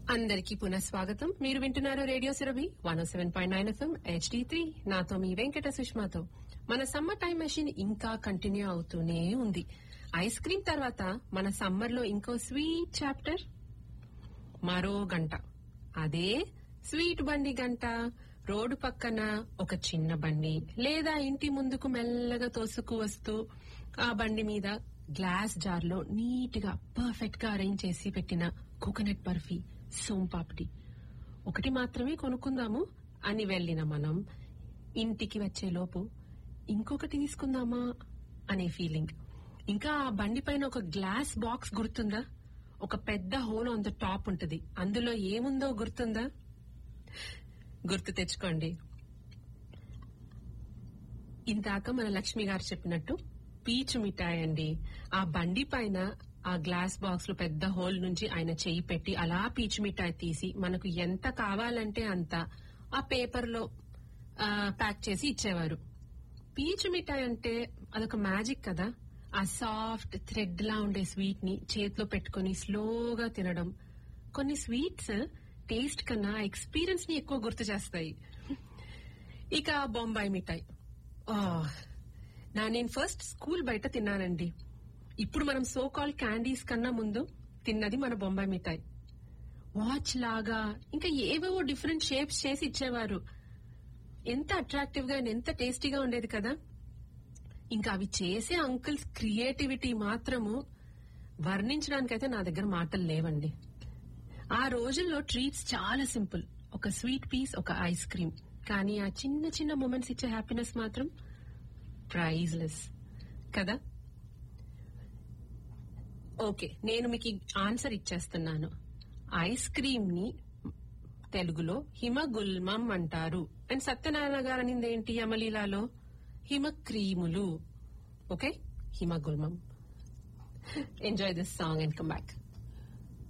అందరికీ పునఃస్వాగతం మీరు వింటున్నారు రేడియో సిరవి one seven point nine FM HD three నాతో మీ వెంకట సుష్మాతో మన సమ్మర్ టైం మెషిన్ ఇంకా కంటిన్యూ అవుతూనే ఉంది ఐస్ క్రీమ్ తర్వాత మన సమ్మర్ లో ఇంకో స్వీట్ చాప్టర్ మరో గంట అదే స్వీట్ బండి గంట రోడ్డు పక్కన ఒక చిన్న బండి లేదా ఇంటి ముందుకు మెల్లగా తోసుకు వస్తూ ఆ బండి మీద గ్లాస్ జార్ లో నీట్ గా పర్ఫెక్ట్ గా అరేంజ్ చేసి పెట్టిన కోకోనట్ బర్ఫీ సోంపాపిడి ఒకటి మాత్రమే కొనుక్కుందాము అని వెళ్ళిన మనం ఇంటికి వచ్చే లోపు ఇంకొకటి తీసుకుందామా అనే ఫీలింగ్ ఇంకా ఆ బండి పైన ఒక గ్లాస్ బాక్స్ గుర్తుందా ఒక పెద్ద హోల్ ఆన్ ద టాప్ ఉంటది అందులో ఏముందో గుర్తుందా గుర్తు తెచ్చుకోండి ఇందాక మన లక్ష్మి గారు చెప్పినట్టు పీచు మిఠాయి అండి ఆ బండి పైన ఆ గ్లాస్ బాక్స్ లో పెద్ద హోల్ నుంచి ఆయన చెయ్యి పెట్టి అలా పీచు మిఠాయి తీసి మనకు ఎంత కావాలంటే అంత ఆ పేపర్ లో ఆ, ప్యాక్ చేసి ఇచ్చేవారు పీచు మిఠాయి అంటే అదొక మ్యాజిక్ కదా ఆ సాఫ్ట్ థ్రెడ్ లా ఉండే స్వీట్ ని చేతిలో పెట్టుకుని స్లోగా తినడం కొన్ని స్వీట్స్ టేస్ట్ కన్నా ఎక్స్పీరియన్స్ ని ఎక్కువ గుర్తు చేస్తాయి ఇక బొంబాయి మిఠాయి ఆ, నా నేను ఫస్ట్ స్కూల్ బయట తిన్నానండి ఇప్పుడు మనం సో కాల్ క్యాండీస్ కన్నా ముందు తిన్నది మన బొంబాయి మిఠాయి వాచ్ లాగా ఇంకా ఏవేవో డిఫరెంట్ షేప్స్ చేసి ఇచ్చేవారు ఎంత అట్రాక్టివ్ గా ఎంత టేస్టీగా ఉండేది కదా ఇంకా అవి చేసే అంకుల్స్ క్రియేటివిటీ మాత్రము వర్ణించడానికైతే నా దగ్గర మాటలు లేవండి ఆ రోజుల్లో ట్రీట్స్ చాలా సింపుల్ ఒక స్వీట్ పీస్ ఒక ఐస్ క్రీమ్ కానీ ఆ చిన్న చిన్న మూమెంట్స్ ఇచ్చే హ్యాపీనెస్ మాత్రం ప్రైజ్లెస్ కదా ఓకే నేను మీకు ఆన్సర్ ఇచ్చేస్తున్నాను ఐస్ క్రీమ్ ని తెలుగులో హిమగుల్మం అంటారు అండ్ సత్యనారాయణ గారు అనింది ఏంటి అమలీలాలో హిమక్రీములు ఓకే హిమగుల్మం enjoy this song and come back